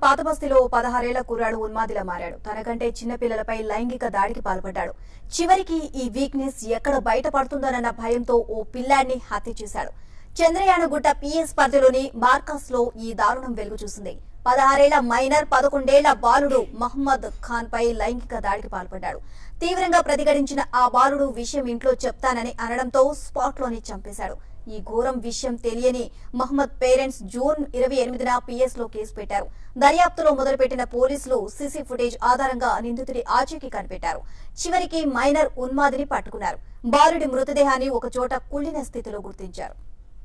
పాతబస్తీలో ఓ పదహారేళ్ల కుర్రాడు ఉన్మాదిలా మారాడు తనకంటే చిన్నపిల్లలపై లైంగిక దాడికి పాల్పడ్డాడు చివరికి ఈ వీక్నెస్ ఎక్కడ బయటపడుతుందోనన్న భయంతో ఓ పిల్లాడిని హత్య చేశాడు చంద్రయానగుట్ట పిఎస్ పరిధిలోని మార్కస్ లో ఈ దారుణం వెలుగు చూసింది పదహారేళ్ల మైనర్ పదకొండేళ్ల బాలుడు మహమ్మద్ ఖాన్ పై లైంగిక దాడికి పాల్పడ్డాడు తీవ్రంగా ప్రతిఘటించిన ఆ బాలుడు విషయం ఇంట్లో చెప్తానని అనడంతో స్పాట్ లోనే చంపేశాడు ఈ ఘోరం విషయం తెలియని మహమ్మద్ పేరెంట్స్ జూన్ ఇరవై ఎనిమిదిన పిఎస్ లో కేసు పెట్టారు దర్యాప్తులో మొదలుపెట్టిన పోలీసులు సీసీ ఫుటేజ్ ఆధారంగా నిందితుడి ఆచూకీ కనిపెట్టారు చివరికి మైనర్ ఉన్మాదిని పట్టుకున్నారు బాలుడి మృతదేహాన్ని ఒక చోట కుళ్ళిన స్థితిలో గుర్తించారు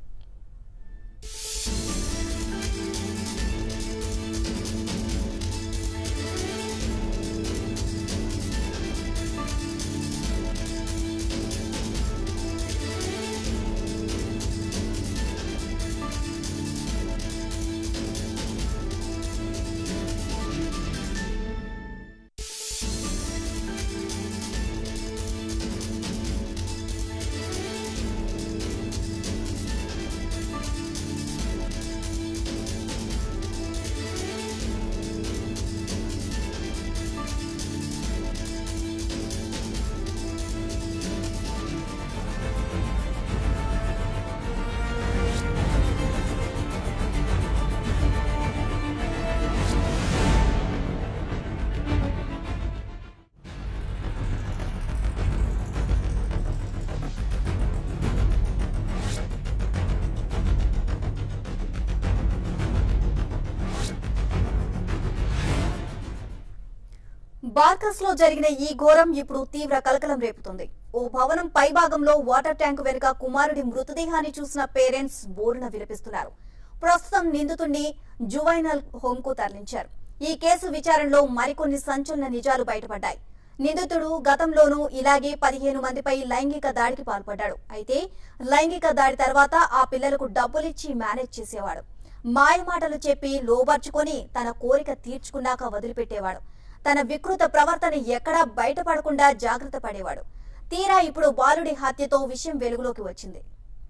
బార్కస్ లో జరిగిన ఈ ఘోరం ఇప్పుడు తీవ్ర కలకలం రేపుతుంది ఓ భవనం పైభాగంలో వాటర్ ట్యాంక్ వెనుక కుమారుడి మృతదేహాన్ని చూసిన పేరెంట్స్ బోరున విలపిస్తున్నారు ప్రస్తుతం నిందితుడిని జువైనల్ హోమ్ కు తరలించారు ఈ కేసు విచారణలో మరికొన్ని సంచలన నిజాలు బయటపడ్డాయి నిందితుడు గతంలోనూ ఇలాగే పదిహేను మందిపై లైంగిక దాడికి పాల్పడ్డాడు అయితే లైంగిక దాడి తర్వాత ఆ పిల్లలకు డబ్బులిచ్చి మేనేజ్ చేసేవాడు మాయమాటలు చెప్పి లోబర్చుకొని తన కోరిక తీర్చుకున్నాక వదిలిపెట్టేవాడు తన వికృత ప్రవర్తన ఎక్కడా బయటపడకుండా జాగ్రత్త పడేవాడు తీరా ఇప్పుడు బాలుడి హత్యతో విషయం వెలుగులోకి వచ్చింది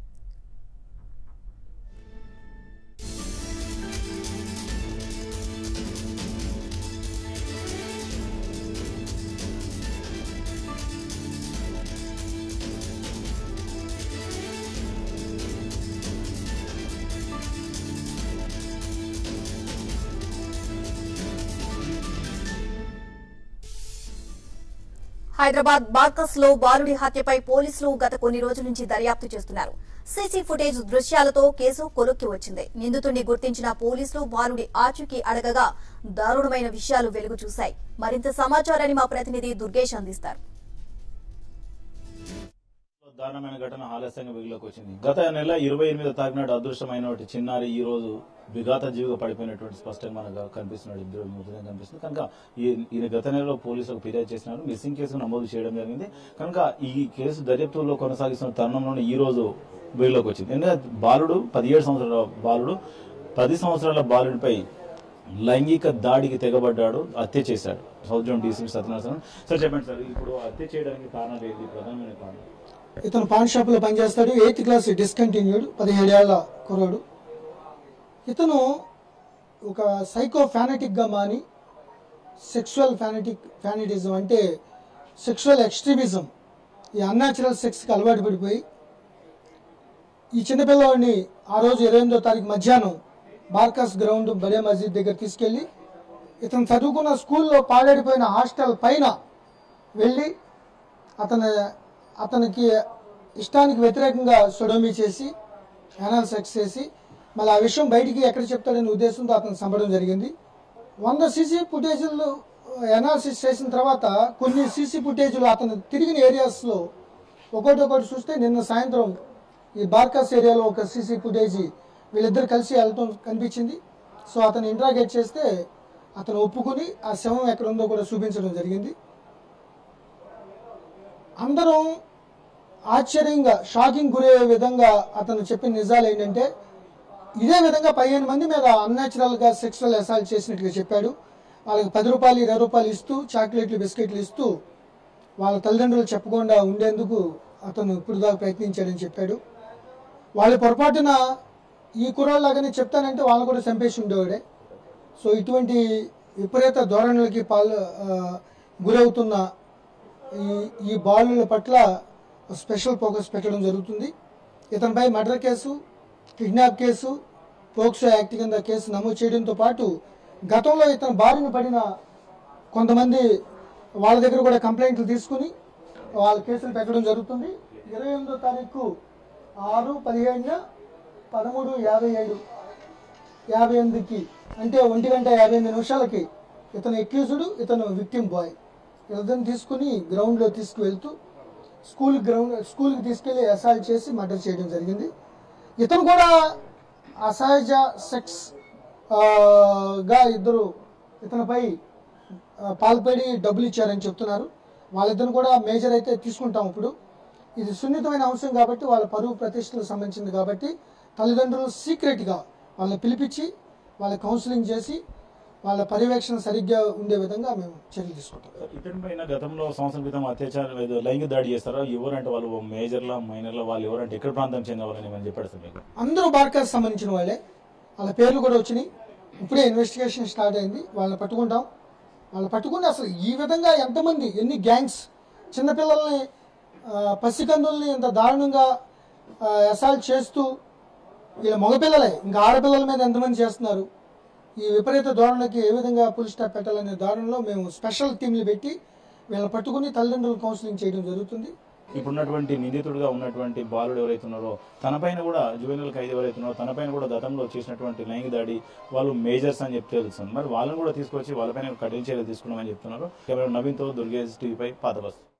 హైదరాబాద్ బార్కస్ లో బాలుడి హత్యపై పోలీసులు గత కొన్ని రోజుల నుంచి దర్యాప్తు చేస్తున్నారు సీసీ ఫుటేజ్ దృశ్యాలతో కేసు కొలుక్కి వచ్చింది నిందితుడిని గుర్తించిన పోలీసులు బాలుడి ఆచూకీ అడగగా దారుణమైన విషయాలు వెలుగు చూశాయి మరింత సమాచారాన్ని మా ప్రతినిధి దుర్గేష్ అందిస్తారు దారుణమైన ఘటన ఆలస్యంగా వెలుగులోకి వచ్చింది గత నెల ఇరవై ఎనిమిదో తారీఖునాడు అదృష్టమైన చిన్నారి ఈ రోజు విఘాత జీవిగా పడిపోయినటువంటి స్పష్టంగా మనకు కనిపిస్తున్నాడు ఇద్దరు మృతదేహం కనిపిస్తుంది కనుక ఈ- ఈయన గత నెలలో పోలీసులకు ఫిర్యాదు చేసినారు మిస్సింగ్ కేసు నమోదు చేయడం జరిగింది కనుక ఈ కేసు దర్యాప్తులో కొనసాగిస్తున్న తరుణంలోనే ఈ రోజు వెలుగులోకి వచ్చింది ఎందుకంటే బాలుడు పదిహేడు సంవత్సరాల బాలుడు పది సంవత్సరాల బాలుడిపై లైంగిక దాడికి తెగబడ్డాడు హత్య చేశాడు south zone DC Satyanarayana sir చెప్పండి సార్ ఇప్పుడు హత్య చేయడానికి కారణాలు ఏంటి ప్రధానమైన కారణం ఇతను పాన్ షాప్ లో పనిచేస్తాడు ఎయిత్ క్లాస్ డిస్కంటిన్యూడ్ పదిహేడేళ్ల కుర్రాడు ఇతను ఒక సైకో ఫ్యానటిక్ గా మాని సెక్షువల్ ఫ్యానటిక్ ఫ్యానిటిజం అంటే సెక్షువల్ ఎక్స్ట్రీమిజం ఈ అన్యాచురల్ సెక్స్ కి అలవాటు పడిపోయి ఈ చిన్నపిల్లవాడిని ఆ రోజు ఇరవై ఎనిమిదో తారీఖు మధ్యాహ్నం బార్కాస్ గ్రౌండ్ బడే మస్జిద్ దగ్గర తీసుకెళ్లి ఇతను చదువుకున్న స్కూల్లో పాడైపోయిన హాస్టల్ పైన వెళ్ళి అతని అతనికి ఇష్టానికి వ్యతిరేకంగా సొడోమీ చేసి యానల్ సెక్స్ చేసి మళ్ళీ ఆ విషయం బయటికి ఎక్కడ చెప్తాడనే ఉద్దేశంతో అతను చంపడం జరిగింది వంద సీసీ ఫుటేజీలు అనాలిసిస్ చేసిన తర్వాత కొన్ని సీసీ ఫుటేజీలు అతను తిరిగిన ఏరియాస్లో ఒకటి ఒకటి చూస్తే నిన్న సాయంత్రం ఈ బార్కాస్ ఏరియాలో ఒక సీసీ ఫుటేజీ వీళ్ళిద్దరు కలిసి వెళ్ళటం కనిపించింది సో అతను ఇంట్రాగేట్ చేస్తే అతను ఒప్పుకుని ఆ శవం ఎక్కడ ఉందో కూడా చూపించడం జరిగింది అందరం ఆశ్చర్యంగా షాకింగ్ గురయ్యే విధంగా అతను చెప్పిన నిజాలు ఏంటంటే ఇదే విధంగా పదిహేను మంది మీద అన్యాచురల్ గా సెక్సువల్ అసాల్ట్ చేసినట్టుగా చెప్పాడు వాళ్ళకి పది రూపాయలు ఇరవై రూపాయలు ఇస్తూ చాక్లెట్లు బిస్కెట్లు ఇస్తూ వాళ్ళ తల్లిదండ్రులు చెప్పకుండా ఉండేందుకు అతను ఇప్పుడు దాకా ప్రయత్నించాడని చెప్పాడు వాళ్ళు పొరపాటున ఈ కుర్రాళ్ళలాగానే చెప్తానంటే వాళ్ళని కూడా చంపేసి ఉండేవాడే సో ఇటువంటి విపరీత ధోరణులకి పాల్ ఆ, గురవుతున్న ఈ ఈ బాలుల పట్ల స్పెషల్ ఫోకస్ పెట్టడం జరుగుతుంది ఇతనిపై murder case kidnap case POCSO act కింద కేసు నమోదు చేయడంతో పాటు గతంలో ఇతను బారిన పడిన కొంతమంది వాళ్ళ దగ్గర కూడా కంప్లైంట్లు తీసుకుని వాళ్ళ కేసులు పెట్టడం జరుగుతుంది ఇరవై ఎనిమిదో తారీఖు ఆరు పదిహేడున పదమూడు యాభై ఏడు యాభై ఎనిమిదికి అంటే ఒంటి గంట యాభై ఎనిమిది నిమిషాలకి ఇతను ఎక్యూజుడు ఇతను విక్టిమ్ బాయ్ ఇతను తీసుకుని గ్రౌండ్లో తీసుకువెళ్తూ స్కూల్ గ్రౌండ్ స్కూల్కి తీసుకెళ్లి అసాల్ట్ చేసి మర్డర్ చేయడం జరిగింది ఇతను కూడా అసహజ సెక్స్ ఆ, గా ఇద్దరు ఇతనిపై ఆ, పాల్పడి డబ్బులు ఇచ్చారని చెప్తున్నారు వాళ్ళిద్దరు కూడా మేజర్ అయితే తీసుకుంటాం ఇప్పుడు ఇది సున్నితమైన అంశం కాబట్టి వాళ్ళ పరువు ప్రతిష్టలకు సంబంధించింది కాబట్టి తల్లిదండ్రులు సీక్రెట్గా వాళ్ళని పిలిపించి వాళ్ళ కౌన్సిలింగ్ చేసి వాళ్ళ పర్యవేక్షణ సరిగ్గా ఉండే విధంగా మేము చర్యలు తీసుకుంటాం ఇతని పైన గతంలో సంవత్సరం క్రితం అత్యాచారం ఏదో లైంగిక దాడి చేస్తారా ఎవరంటే వాళ్ళు మేజర్లా మైనర్లా వాళ్ళు ఎవరంటే ఎక్కడ ప్రాంతం చెందిన వాళ్ళని మనం చెప్పాడు సార్ మీకు అందరూ బార్కాస్ సంబంధించిన వాళ్ళే వాళ్ళ పేర్లు కూడా వచ్చినాయి ఇప్పుడే ఇన్వెస్టిగేషన్ స్టార్ట్ అయింది వాళ్ళని పట్టుకుంటాం వాళ్ళని పట్టుకుని అసలు ఈ విధంగా ఎంతమంది ఎన్ని గ్యాంగ్స్ చిన్నపిల్లల్ని ఆ, పసికందుల్ని ఇంత దారుణంగా అసాల్ట్ చేస్తూ వీళ్ళ మగపిల్లలే ఇంకా ఆడపిల్లల మీద ఎంతమంది చేస్తున్నారు ఈ విపరీత ధోరణికి ఏ విధంగా పులి స్టాప్ పెట్టాలనే దారుణంలో మేము స్పెషల్ టీంలు పెట్టి వీళ్ళని పట్టుకుని తల్లిదండ్రులు కౌన్సిలింగ్ చేయడం జరుగుతుంది ఇప్పుడున్నటువంటి నిందితుడిగా ఉన్నటువంటి బాలుడు ఎవరైతే ఉన్నారో తనపైన కూడా జువెనల్ ఖైదీ ఎవరైతే ఉన్నారో తనపైన కూడా గతంలో చేసినటువంటి లైంగిక దాడి వాళ్ళు మేజర్స్ అని చెప్పి తెలుస్తుంది మరి వాళ్ళని కూడా తీసుకొచ్చి వాళ్ళపైన కఠిన చర్యలు తీసుకున్నామని చెప్తున్నారు కేవలం నవీన్తో దుర్గేష్ టీవీపై పాత బస్తు